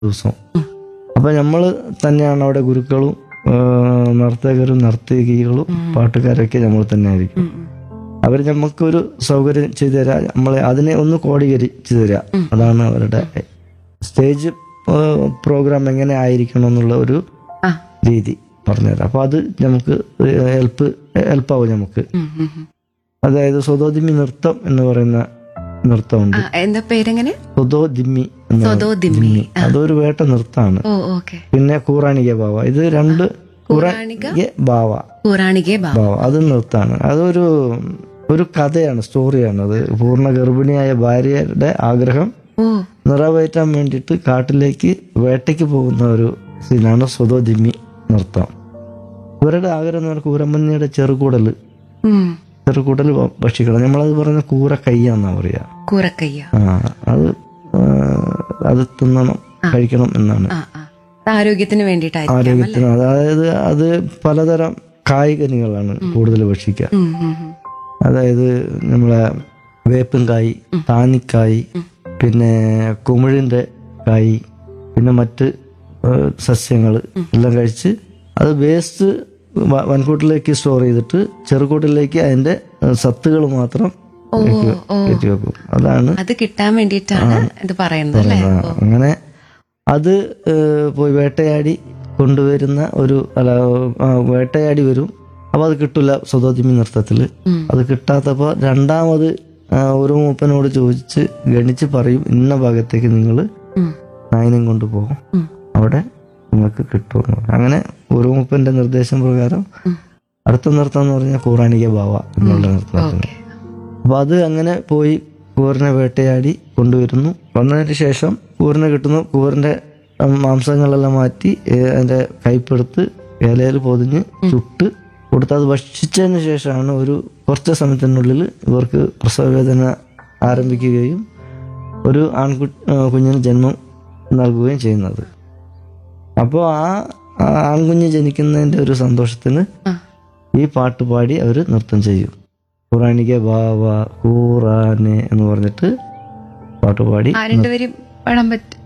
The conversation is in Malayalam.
ദിവസം അപ്പൊ നമ്മൾ തന്നെയാണ് അവിടെ ഗുരുക്കളും ആ, നർത്തകരും നർത്തകികളും പാട്ടുകാരൊക്കെ നമ്മൾ തന്നെ ആയിരിക്കും അവർ നമുക്കൊരു സൗകര്യം ചെയ്തു തരാം നമ്മളെ അതിനെ ഒന്ന് കോടീകരിച്ചു തരാം അതാണ് അവരുടെ സ്റ്റേജ് ആ, പ്രോഗ്രാം എങ്ങനെ ആയിരിക്കണം എന്നുള്ള ഒരു ആ രീതി പറഞ്ഞുതരാം അപ്പൊ അത് നമുക്ക് ഹെൽപ്പ് ഹെൽപ്പാവും നമുക്ക് ഉം, ഉം, ഉം. അതായത് സ്വതോദിമി നൃത്തം എന്ന് പറയുന്ന നൃത്തമുണ്ട് ആ, എന്താ പേരെങ്ങനെ സ്വതോദിമി എന്ന് സ്വതോദിമി ദിമ്മി. അതൊരു വേട്ട നൃത്തമാണ് ഓ ഓക്കെ പിന്നെ കൂറാണിക ബാവ ഇത് രണ്ട് പൗരാണിക കൂറാണിക ബാവ പൗരാണികേ ബാ ബാവ അത് നൃത്തമാണ് അതൊരു ഒരു കഥയാണ് സ്റ്റോറിയാണ് അത് പൂർണ്ണ ഗർഭിണിയായ ഭാര്യയുടെ ആഗ്രഹം ഓ നിറവേറ്റാൻ വേണ്ടിയിട്ട് കാട്ടിലേക്ക് വേട്ടയ്ക്ക് പോകുന്ന ഒരു സീനാണ് സ്വതോദിമ്മി നൃത്തം ഇവരുടെ ആഗ്രഹം എന്ന് പറഞ്ഞാൽ കൂരമ്മഞ്ഞിയുടെ ചെറുകൂടല് ഉം ചെറുകൂടൽ ഭക്ഷിക്കണം നമ്മളത് പറയുന്ന കൂര കയ്യാന്നാ പറയാ കൂറക്കയ്യ ആ അത് ആ, അത് തിന്നണം കഴിക്കണം എന്നാണ് ആ ആ അത് ആരോഗ്യത്തിന് വേണ്ടിയിട്ടായിരിക്കും ആരോഗ്യത്തിന് അതായത് അത് പലതരം കായ്കനികളാണ് കൂടുതൽ ഭക്ഷിക്കുക ഉം, ഉം, ഉം. അതായത് നമ്മളെ വേപ്പും കായ് താനിക്കായ് പിന്നെ കുമിഴിന്റെ കായ് പിന്നെ മറ്റ് സസ്യങ്ങൾ എല്ലാം കഴിച്ച് അത് വേസ്റ്റ് വൻകൂട്ടിലേക്ക് സ്റ്റോർ ചെയ്തിട്ട് ചെറുകൂട്ടിലേക്ക് അതിന്റെ സത്തുകൾ മാത്രം കയറ്റി- കയറ്റി വെക്കും അതാണ് അത് കിട്ടാൻ വേണ്ടിയിട്ടാണ് ഇത് പറയുന്നത് അല്ലേ ആ, അങ്ങനെ അത് ഏഹ്, പോയി വേട്ടയാടി കൊണ്ടുവരുന്ന ഒരു അല്ല ആ, വേട്ടയാടി വരും അപ്പൊ അത് കിട്ടില്ല സ്വതോദിമി നൃത്തത്തിൽ അത് കിട്ടാത്തപ്പോ രണ്ടാമത് ആ, ഒരു മൂപ്പനോട് ചോദിച്ച് ഗണിച്ച് പറയും ഇന്ന ഭാഗത്തേക്ക് നിങ്ങൾ ഉം. നായനം കൊണ്ടുപോകും ഉം. അവിടെ നിങ്ങൾക്ക് കിട്ടുമെന്ന് പറയും. അങ്ങനെ ഒരു മൂപ്പന്റെ നിർദ്ദേശം പ്രകാരം അടുത്ത നൃത്തം എന്ന് പറഞ്ഞാൽ കൂറാണിക ബാവ എന്നുള്ള നൃത്തത്തിന് ഓക്കെ അപ്പൊ അത് അങ്ങനെ പോയി കൂറിനെ വേട്ടയാടി കൊണ്ടുവരുന്നു വന്നതിന് ശേഷം കൂറിനെ കിട്ടുന്നു കൂറിന്റെ ഉം, മാംസങ്ങളെല്ലാം മാറ്റി ഏ, അതിന്റെ കൈപ്പെടുത്ത് ഇലയിൽ പൊതിഞ്ഞ് ചുട്ട് കൊടുത്ത് അത് ഭക്ഷിച്ചതിന് ശേഷമാണ് ഒരു കുറച്ച് സമയത്തിനുള്ളിൽ ഇവർക്ക് പ്രസവവേദന ആരംഭിക്കുകയും ഒരു ആൺകു ആ, കുഞ്ഞിന് ജന്മം നൽകുകയും ചെയ്യുന്നത് അപ്പോൾ ആ ആ ആൺകുഞ്ഞ് ജനിക്കുന്നതിന്റെ ഒരു സന്തോഷത്തിന് ആ ഈ പാട്ട് പാടി അവർ നൃത്തം ചെയ്യും ഖുറാനിക ബാവ ഖുറാനെ എന്ന് പറഞ്ഞിട്ട് പാട്ട് പാടി ആ രണ്ടുപേരും പാടാൻ പറ്റും